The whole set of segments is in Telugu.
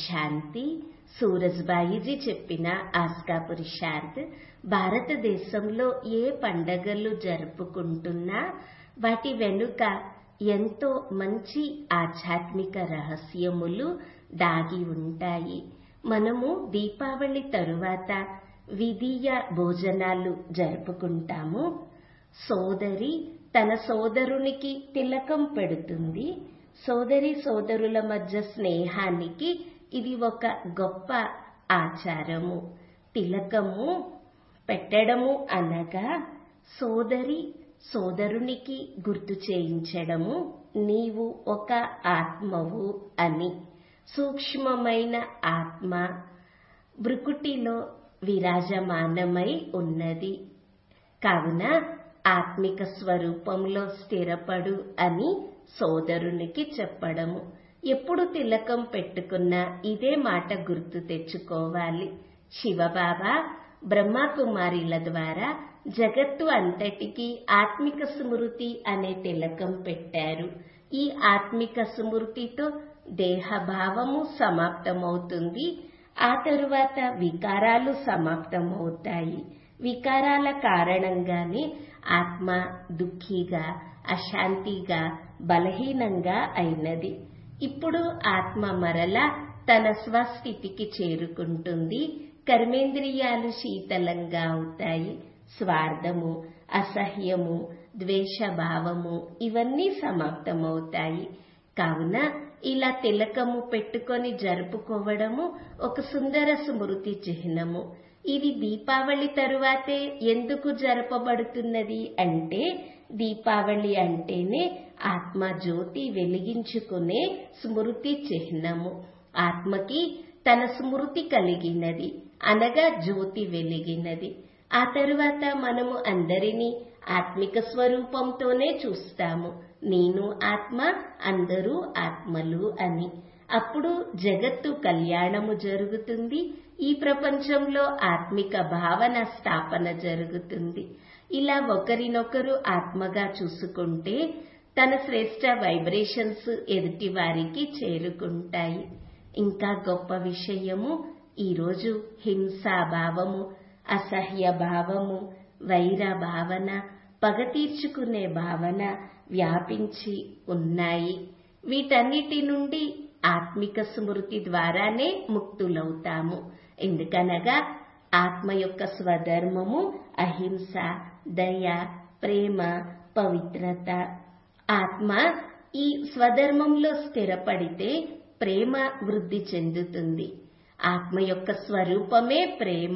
శాంతి సూరజ్బాయిజీ చెప్పిన ఆస్కా పురుషార్థ్ భారతదేశంలో ఏ పండగలు జరుపుకుంటున్నా వాటి వెనుక ఎంతో మంచి ఆధ్యాత్మిక రహస్యములు దాగి ఉంటాయి మనము దీపావళి తరువాత విధియ భోజనాలు జరుపుకుంటాము సోదరి తన సోదరునికి తిలకం పెడుతుంది సోదరి సోదరుల మధ్య స్నేహానికి ఇది ఒక గొప్ప ఆచారము తిలకము పెట్టడము అనగా సోదరి సోదరునికి గుర్తు చేయించడము నీవు ఒక ఆత్మవు అని సూక్ష్మమైన ఆత్మ బ్రుకుటిలో విరాజమానమై ఉన్నది కావున ఆత్మిక స్వరూపంలో స్థిరపడు అని సోదరునికి చెప్పడము ఎప్పుడు తిలకం పెట్టుకున్నా ఇదే మాట గుర్తు తెచ్చుకోవాలి శివబాబా బ్రహ్మకుమారిల ద్వారా జగత్తు అంతటికి ఆత్మిక స్మృతి అనే తిలకం పెట్టారు ఈ ఆత్మిక స్మృతితో దేహభావము సమాప్తమవుతుంది ఆ తరువాత వికారాలు సమాప్తమవుతాయి వికారాల కారణంగానే ఆత్మ దుఃఖిగా అశాంతిగా బలహీనంగా అయినది ఇప్పుడు ఆత్మ మరల తన స్వస్థితికి చేరుకుంటుంది కర్మేంద్రియాలు శీతలంగా అవుతాయి స్వార్థము అసహ్యము ద్వేషభావము ఇవన్నీ సమాప్తమవుతాయి కావున ఇలా తిలకము పెట్టుకొని జరుపుకోవడము ఒక సుందర స్మృతి చిహ్నము ఇది దీపావళి తరువాతే ఎందుకు జరపబడుతున్నది అంటే దీపావళి అంటేనే ఆత్మ జ్యోతి వెలిగించుకునే స్మృతి చిహ్నము ఆత్మకి తన స్మృతి కలిగినది అనగా జ్యోతి వెలిగినది ఆ తరువాత మనము అందరినీ ఆత్మిక స్వరూపంతోనే చూస్తాము నేను ఆత్మ అందరూ ఆత్మలు అని అప్పుడు జగత్తు కళ్యాణము జరుగుతుంది ఈ ప్రపంచంలో ఆత్మిక భావన స్థాపన జరుగుతుంది ఇలా ఒకరినొకరు ఆత్మగా చూసుకుంటే తన శ్రేష్ట వైబ్రేషన్స్ ఎదుటి వారికి చేరుకుంటాయి ఇంకా గొప్ప విషయము ఈరోజు హింసా భావము అసహ్య భావము వైర భావన పగ తీర్చుకునే భావన వ్యాపించి ఉన్నాయి వీటన్నిటి నుండి ఆత్మిక స్మృతి ద్వారానే ముక్తులవుతాము ఎందుకనగా ఆత్మ యొక్క స్వధర్మము అహింస దయ ప్రేమ పవిత్రత ఆత్మ ఈ స్వధర్మంలో స్థిరపడితే ప్రేమ వృద్ధి చెందుతుంది ఆత్మ యొక్క స్వరూపమే ప్రేమ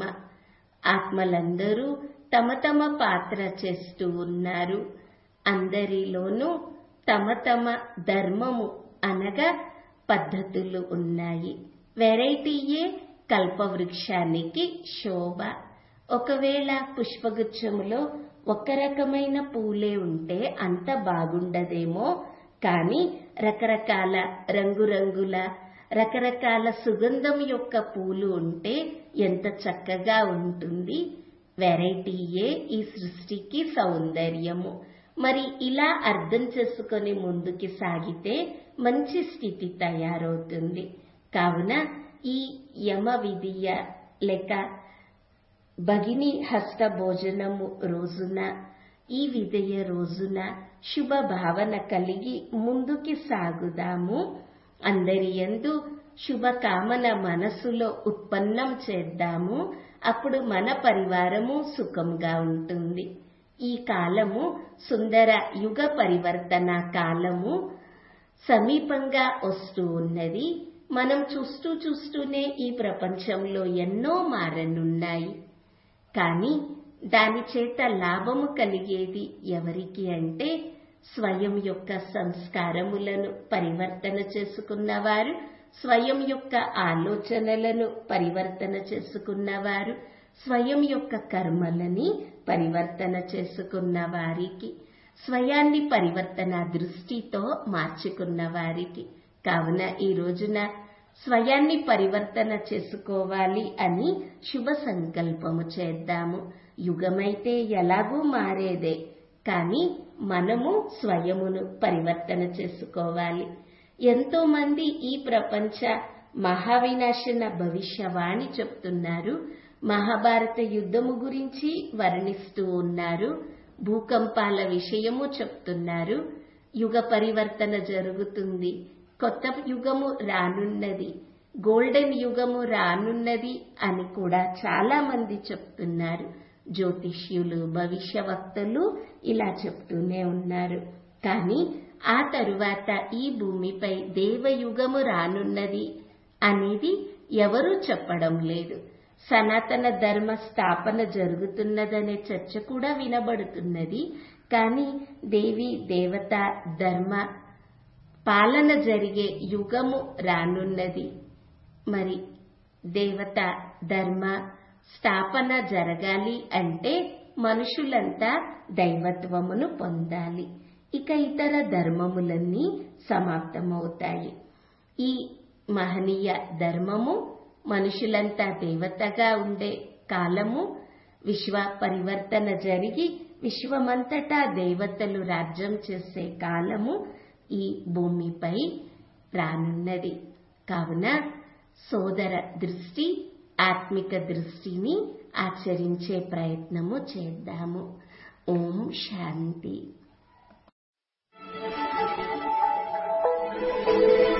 ఆత్మలందరూ తమ తమ పాత్ర చేస్తూ ఉన్నారు అందరిలోనూ తమ తమ ధర్మము అనగా పద్ధతులు ఉన్నాయి వెరైటీయే కల్పవృక్షానికి శోభ ఒకవేళ పుష్పగుచ్చములో ఒక రకమైన పూలే ఉంటే అంత బాగుండదేమో కానీ రకరకాల రంగురంగుల రకరకాల సుగంధం యొక్క పూలు ఉంటే ఎంత చక్కగా ఉంటుంది వెరైటీయే ఈ సృష్టికి సౌందర్యము మరి ఇలా అర్థం చేసుకొని ముందుకి సాగితే మంచి స్థితి తయారవుతుంది కావున ఈ యమ విధియ లేక భగిని హస్త భోజనము రోజున ఈ విధయ రోజున శుభ భావన కలిగి ముందుకి సాగుదాము అందరి ఎందు శుభకామన మనసులో ఉత్పన్నం చేద్దాము అప్పుడు మన పరివారము సుఖంగా ఉంటుంది ఈ కాలము సుందర యుగ పరివర్తన కాలము సమీపంగా వస్తూ ఉన్నది మనం చూస్తూ చూస్తూనే ఈ ప్రపంచంలో ఎన్నో మారనున్నాయి కానీ దాని చేత లాభము కలిగేది ఎవరికి అంటే స్వయం యొక్క సంస్కారములను పరివర్తన చేసుకున్నవారు స్వయం యొక్క ఆలోచనలను పరివర్తన చేసుకున్నవారు స్వయం యొక్క కర్మలని పరివర్తన చేసుకున్న వారికి స్వయాన్ని పరివర్తన దృష్టితో మార్చుకున్న వారికి కావున ఈ రోజున స్వయాన్ని పరివర్తన చేసుకోవాలి అని శుభ సంకల్పము చేద్దాము యుగమైతే ఎలాగూ మారేదే కానీ మనము స్వయమును పరివర్తన చేసుకోవాలి ఎంతో మంది ఈ ప్రపంచ మహావినాశన భవిష్యవాణి చెప్తున్నారు మహాభారత యుద్ధము గురించి వర్ణిస్తూ ఉన్నారు భూకంపాల విషయము చెప్తున్నారు యుగ పరివర్తన జరుగుతుంది కొత్త యుగము రానున్నది గోల్డెన్ యుగము రానున్నది అని కూడా చాలా మంది చెప్తున్నారు జ్యోతిష్యులు భవిష్యవక్తలు ఇలా చెప్తూనే ఉన్నారు కానీ ఆ తరువాత ఈ భూమిపై దేవయుగము రానున్నది అనేది ఎవరూ చెప్పడం లేదు సనాతన ధర్మ స్థాపన జరుగుతున్నదనే చర్చ కూడా వినబడుతున్నది కానీ దేవి దేవత ధర్మ పాలన జరిగే యుగము రానున్నది మరి దేవత ధర్మ స్థాపన జరగాలి అంటే మనుషులంతా దైవత్వమును పొందాలి ఇక ఇతర ధర్మములన్నీ సమాప్తమవుతాయి ఈ మహనీయ ధర్మము మనుషులంతా దేవతగా ఉండే కాలము విశ్వ పరివర్తన జరిగి విశ్వమంతటా దేవతలు రాజ్యం చేసే కాలము ఈ భూమిపై రానున్నది కావున సోదర దృష్టి ఆత్మిక దృష్టిని ఆచరించే ప్రయత్నము చేద్దాము ఓం శాంతి